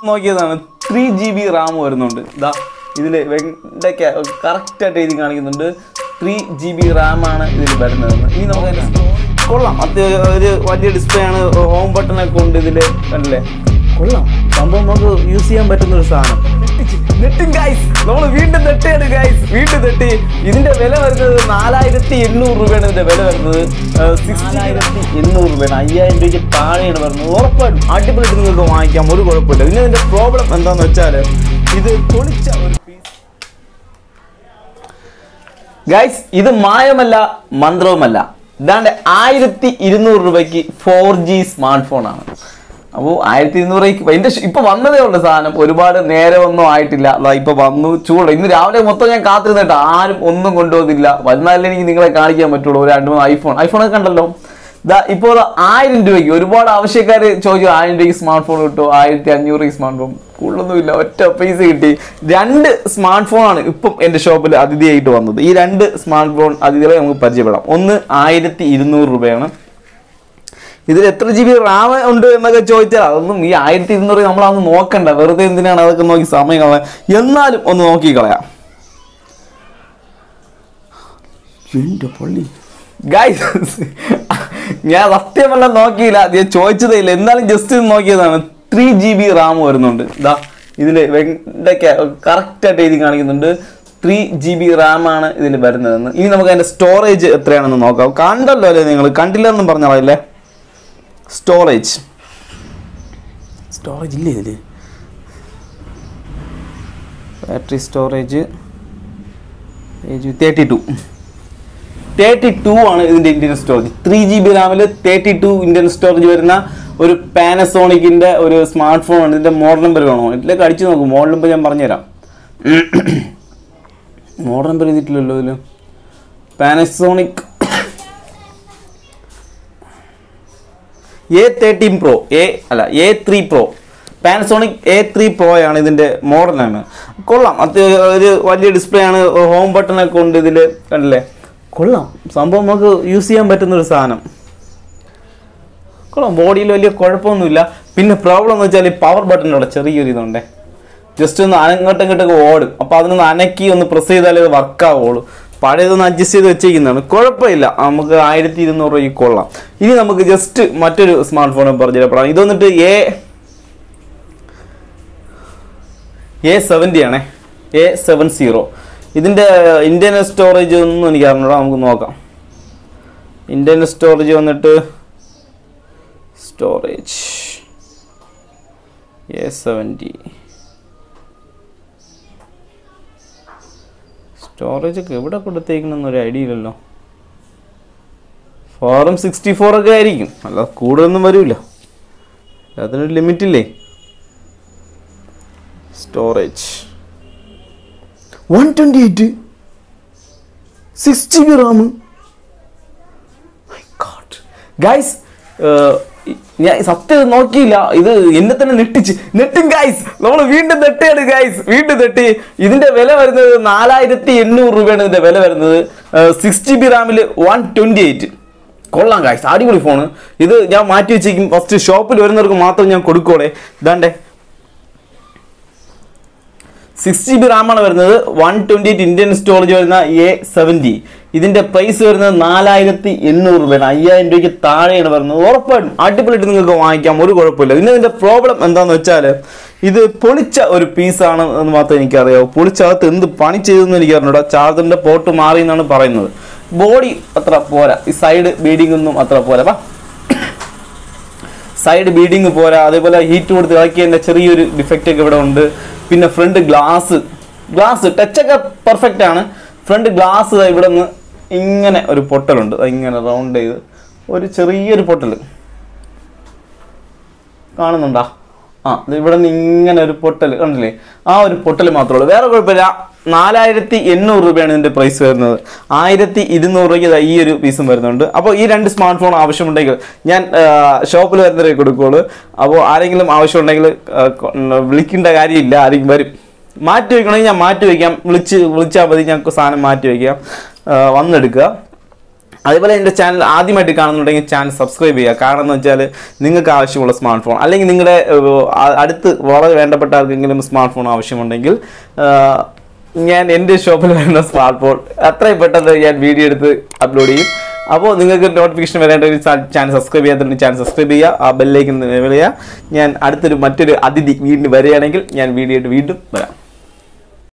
നോക്കിയതാണ് three G B Ram വരുന്നുണ്ട് ഇതാ ഇതിൽ വെണ്ടയ്ക്ക കറക്റ്റായിട്ട് എഴുതി കാണിക്കുന്നുണ്ട് ത്രീ ജി ബി റാമാണ് ഇതിൽ വരുന്നതെന്ന് ഇനി നമുക്ക് അതിന്റെ കൊള്ളാം അത് ഒരു വലിയ ഡിസ്പ്ലേ ആണ് ഹോം ബട്ടണൊക്കെ ഉണ്ട് ഇതിൽ കണ്ടില്ലേ കൊള്ളാം സംഭവം നമുക്ക് യൂസ് ചെയ്യാൻ പറ്റുന്ന ഒരു സാധനം നെട്ടും ഗൈസ് നമ്മൾ വീണ്ടും നെട്ടാണ് ഗൈസ് വീണ്ടും നെട്ടി ഇതിന്റെ വില വരുന്നത് നാലായിരത്തി എണ്ണൂറ് രൂപയാണ് ഇതിന്റെ വില വരുന്നത് നാലായിരത്തി എണ്ണൂറ് രൂപയാണ് അയ്യായിരം രൂപയ്ക്ക് താഴെയാണ് വരുന്നത് ഉറപ്പായിട്ടും അടിപൊളിയായിട്ട് നിങ്ങൾക്ക് വാങ്ങിക്കാം ഒരു കുഴപ്പമില്ല പിന്നെ ഇതിന്റെ പ്രോബ്ലം എന്താന്ന് വെച്ചാൽ ഇത് പൊളിച്ച ഒരു പീസ് ഗൈസ് ഇത് മായമല്ല മന്ത്രവുമല്ല ഇതാണ്ട് ആയിരത്തി ഇരുന്നൂറ് രൂപയ്ക്ക് ഫോർ ജി സ്മാർട്ട് ഫോൺ ആണ് അപ്പോൾ ആയിരത്തി ഇരുന്നൂറ് രൂപയ്ക്ക് എൻ്റെ ഇപ്പൊ വന്നതേ ഉള്ളൂ സാധനം ഒരുപാട് നേരമൊന്നും ആയിട്ടില്ല അതാ ഇപ്പൊ വന്നു ചൂട് ഇന്ന് രാവിലെ മൊത്തം ഞാൻ കാത്തിരുന്നിട്ട് ആരും ഒന്നും കൊണ്ടുവന്നില്ല വരുന്നാലേ എനിക്ക് നിങ്ങളെ കാണിക്കാൻ പറ്റുള്ളൂ ഒരു രണ്ട് മൂന്ന് ഐഫോൺ ഐഫോണൊക്കെ കണ്ടല്ലോ ദാ ഇപ്പോൾ ആയിരം രൂപയ്ക്ക് ഒരുപാട് ആവശ്യക്കാർ ചോദിച്ചു ആയിരം രൂപയ്ക്ക് സ്മാർട്ട് ഫോൺ കിട്ടും ആയിരത്തി അഞ്ഞൂറ് രൂപയ്ക്ക് സ്മാർട്ട് ഫോൺ കൂടുതലൊന്നുമില്ല ഒറ്റ പൈസ കിട്ടി രണ്ട് സ്മാർട്ട് ഫോണാണ് ഇപ്പം എൻ്റെ ഷോപ്പിൽ അതിഥിയായിട്ട് വന്നത് ഈ രണ്ട് സ്മാർട്ട് ഫോൺ അതിഥികളെ നമുക്ക് പരിചയപ്പെടാം ഒന്ന് ആയിരത്തി ഇരുന്നൂറ് രൂപയാണ് ഇതിൽ എത്ര ജി ബി റാം ഉണ്ട് എന്നൊക്കെ ചോദിച്ചാൽ അതൊന്നും ഈ ആയിരത്തി ഇരുന്നൂറ് നമ്മളതൊന്ന് നോക്കണ്ട വെറുതെ എന്തിനാണ് അതൊക്കെ നോക്കി സമയം കളയാൻ എന്നാലും ഒന്ന് നോക്കി കളയാം എന്റെ പള്ളി ഗൈസ് ഞാൻ സത്യമല്ല നോക്കിയില്ല ഞാൻ ചോദിച്ചതേ ഇല്ല എന്നാലും ജസ്റ്റ് നോക്കിയതാണ് ത്രീ ജി ബി റാം വരുന്നുണ്ട് ഇതാ ഇതിൽ വെണ്ടയ്ക്ക കറക്റ്റായിട്ട് എഴുതി കാണിക്കുന്നുണ്ട് ത്രീ ജി ബി റാമാണ് ഇതിൽ വരുന്നതെന്ന് ഇനി നമുക്ക് അതിൻ്റെ സ്റ്റോറേജ് എത്രയാണെന്ന് നോക്കാം കണ്ടല്ലോ അല്ലേ നിങ്ങൾ കണ്ടില്ലെന്നും പറഞ്ഞാലേ സ്റ്റോറേജ് സ്റ്റോറേജ് ഇല്ലേ ഇതിൽ battery storage thirty two thirty two ആണ് ഇതിന്റെ internal storage three G B റാമിൽ തേർട്ടി ടു ഇന്ത്യൻ സ്റ്റോറേജ് വരുന്ന ഒരു പാനസോണിക്കിന്റെ ഒരു സ്മാർട്ട് ഫോൺ ആണ് ഇതിന്റെ മോഡൽ നമ്പർ വേണോ ഇതിലേക്ക് അടിച്ചു നോക്കും മോഡൽ നമ്പർ ഞാൻ പറഞ്ഞുതരാം മോഡൽ നമ്പർ ചെയ്തിട്ടില്ലല്ലോ ഇതിൽ Panasonic A thirteen pro A അല്ല A three pro Panasonic A three pro ആണ് ഇതിന്റെ മോഡൽ നെയിം കൊള്ളാം അത് ഒരു വലിയ ഡിസ്പ്ലേ ആണ് ഹോം ബട്ടണൊക്കെ ഉണ്ട് ഇതിൽ കണ്ടില്ലേ കൊള്ളാം സംഭവം നമുക്ക് യൂസ് ചെയ്യാൻ പറ്റുന്ന ഒരു സാധനം കൊള്ളാം ബോഡിയിൽ വലിയ കുഴപ്പമൊന്നുമില്ല പിന്നെ പ്രോബ്ലം എന്ന് വെച്ചാൽ ഈ പവർ ബട്ടണിലുള്ള ചെറിയൊരു ഇതുണ്ടേ ജസ്റ്റ് ഒന്ന് അങ്ങോട്ടും ഇങ്ങോട്ടൊക്കെ ഓടും അപ്പോൾ അതിനൊന്ന് അനക്കി ഒന്ന് പ്രസ് ചെയ്താലേ അത് വർക്ക് ആവുള്ളൂ പഴയതൊന്ന് അഡ്ജസ്റ്റ് ചെയ്ത് വെച്ചേക്കുന്നതാണ് കുഴപ്പമില്ല നമുക്ക് ആയിരത്തി ഇരുന്നൂറ് രൂപയ്ക്ക് കൊള്ളാം ഇനി നമുക്ക് ജസ്റ്റ് മറ്റൊരു സ്മാർട്ട് ഫോൺ പരിചയപ്പെടാം ഇത് വന്നിട്ട് എ എ സെവൻറ്റി ആണേ എ സെവൻ സീറോ ഇതിൻ്റെ ഇന്ത്യൻ സ്റ്റോറേജ് ഒന്നും എനിക്ക് അറിഞ്ഞൂടാ നമുക്ക് നോക്കാം ഇന്ത്യൻ സ്റ്റോറേജ് വന്നിട്ട് സ്റ്റോറേജ് എ സെവൻറ്റി സ്റ്റോറേജ് ഒക്കെ എവിടെ കൊടുത്തേക്കണമെന്ന് ഒരു ഐഡിയ ഇല്ലല്ലോ ഫോറും സിക്സ്റ്റി ഫോർ ഒക്കെ ആയിരിക്കും അല്ല കൂടുതലൊന്നും വരില്ല അതിനൊരു ലിമിറ്റ് ഇല്ലേ storage one twenty eight six G B RAM guys ഞാൻ സത്യം നോക്കിയില്ല ഇത് എന്നെ തന്നെ നെട്ടിച്ച് നെട്ടും ഗൈസ് നമ്മൾ വീണ്ടും നെട്ടിയാണ് ഗൈസ് വീണ്ടും നെട്ടി ഇതിന്റെ വില വരുന്നത് നാലായിരത്തി എണ്ണൂറ് രൂപയാണ് ഇതിന്റെ വില വരുന്നത് സിക്സ് ജി ബി റാമിൽ വൺ ട്വൻറ്റി എയ്റ്റ് കൊള്ളാം ഗൈസ് അടിപൊളി ഫോണ് ഇത് ഞാൻ മാറ്റി വെച്ചേക്കും ഫസ്റ്റ് ഷോപ്പിൽ വരുന്നവർക്ക് മാത്രം ഞാൻ കൊടുക്കോളെ ഇതാണ്ടേ സിക്സ് ജി ബി റാമാണ് വരുന്നത് one twenty eight internal storage വരുന്ന എ സെവൻറ്റി ഇതിന്റെ പ്രൈസ് വരുന്നത് നാലായിരത്തി എണ്ണൂറ് രൂപയാണ് അയ്യായിരം രൂപയ്ക്ക് താഴെയാണ് വരുന്നത് ഉറപ്പായിട്ടും അടിപൊളിയായിട്ട് നിങ്ങൾക്ക് വാങ്ങിക്കാം ഒരു കുഴപ്പമില്ല പിന്നെ ഇതിന്റെ പ്രോബ്ലം എന്താന്ന് വെച്ചാൽ ഇത് പൊളിച്ച ഒരു പീസാണ് എന്ന് മാത്രമേ എനിക്കറിയാവൂ പൊളിച്ചകത്ത് എന്ത് പണി ചെയ്തെന്ന് എനിക്ക് അറിഞ്ഞൂടാ ചാർജറിന്റെ പോർട്ട് മാറി എന്നാണ് പറയുന്നത് ബോഡി അത്ര പോരാ ഈ സൈഡ് ബീഡിംഗ് ഒന്നും അത്ര പോരാ വാ. സൈഡ് ബീഡിങ് പോരാ അതേപോലെ ഹീറ്റ് കൊടുത്ത് ഇളക്കിയതിൻ്റെ ചെറിയൊരു ഡിഫക്റ്റ് ഒക്കെ ഇവിടെ ഉണ്ട് പിന്നെ ഫ്രണ്ട് ഗ്ലാസ് ഗ്ലാസ് ടച്ചൊക്കെ പെർഫെക്റ്റ് ആണ് ഫ്രണ്ട് ഗ്ലാസ് ഇവിടെ നിന്ന് ഇങ്ങനെ ഒരു പൊട്ടലുണ്ട് ദാ ഇങ്ങനെ റൗണ്ട് ചെയ്ത് ഒരു ചെറിയൊരു പൊട്ടൽ കാണുന്നുണ്ടാ ആ ഇത് ഇവിടെ നിന്ന് ഇങ്ങനെ ഒരു പൊട്ടൽ കണ്ടില്ലേ ആ ഒരു പൊട്ടൽ മാത്രമേ ഉള്ളൂ വേറെ കുഴപ്പമില്ല നാലായിരത്തി എണ്ണൂറ് രൂപയാണ് ഇതിന്റെ പ്രൈസ് വരുന്നത് ആയിരത്തി ഇരുന്നൂറ് രൂപയ്ക്ക് ദാ ഈ ഒരു പീസും വരുന്നുണ്ട് അപ്പോൾ ഈ രണ്ട് സ്മാർട്ട് ഫോൺ ആവശ്യമുണ്ടെങ്കിൽ ഞാൻ ഷോപ്പിൽ വരുന്നവരെ കൊടുക്കുള്ളൂ അപ്പോൾ ആരെങ്കിലും ആവശ്യമുണ്ടെങ്കിൽ ആ, കൊ- വിളിക്കേണ്ട കാര്യമില്ല ആരെങ്കിലും വരും മാറ്റി വയ്ക്കണമെങ്കിൽ ഞാൻ മാറ്റി വയ്ക്കാം വിളിച്ച് വിളിച്ചാൽ മതി ഞങ്ങൾക്ക് സാധനം മാറ്റി വയ്ക്കാം ആ, വന്നെടുക്കുക അതേപോലെ എൻ്റെ ചാനൽ ആദ്യമായിട്ട് കാണുന്നുണ്ടെങ്കിൽ ചാനൽ സബ്സ്ക്രൈബ് ചെയ്യുക കാരണം എന്ന് വെച്ചാൽ നിങ്ങൾക്ക് ആവശ്യമുള്ള സ്മാർട്ട് ഫോൺ അല്ലെങ്കിൽ നിങ്ങളുടെ ഏർ, അ- അടുത്ത് വളരെ വേണ്ടപ്പെട്ട ആർക്കെങ്കിലും സ്മാർട്ട് ഫോൺ ആവശ്യമുണ്ടെങ്കിൽ ഏർ, ഞാൻ എൻ്റെ ഷോപ്പിൽ വരുന്ന സ്മാർട്ട് ഫോൺ അത്രയും പെട്ടെന്ന് ഞാൻ വീഡിയോ എടുത്ത് അപ്ലോഡ് ചെയ്യും അപ്പോൾ നിങ്ങൾക്ക് നോട്ടിഫിക്കേഷൻ വരേണ്ട ഒരു ചാനൽ സബ്സ്ക്രൈബ് ചെയ്യാത്ത ചാനൽ സബ്സ്ക്രൈബ് ചെയ്യുക ആ ബെല്ലേക്ക് ചെയ്യുക ഞാൻ അടുത്തൊരു മറ്റൊരു അതിഥി വീണ്ടും വരികയാണെങ്കിൽ ഞാൻ വീഡിയോ ആയിട്ട് വീണ്ടും വരാം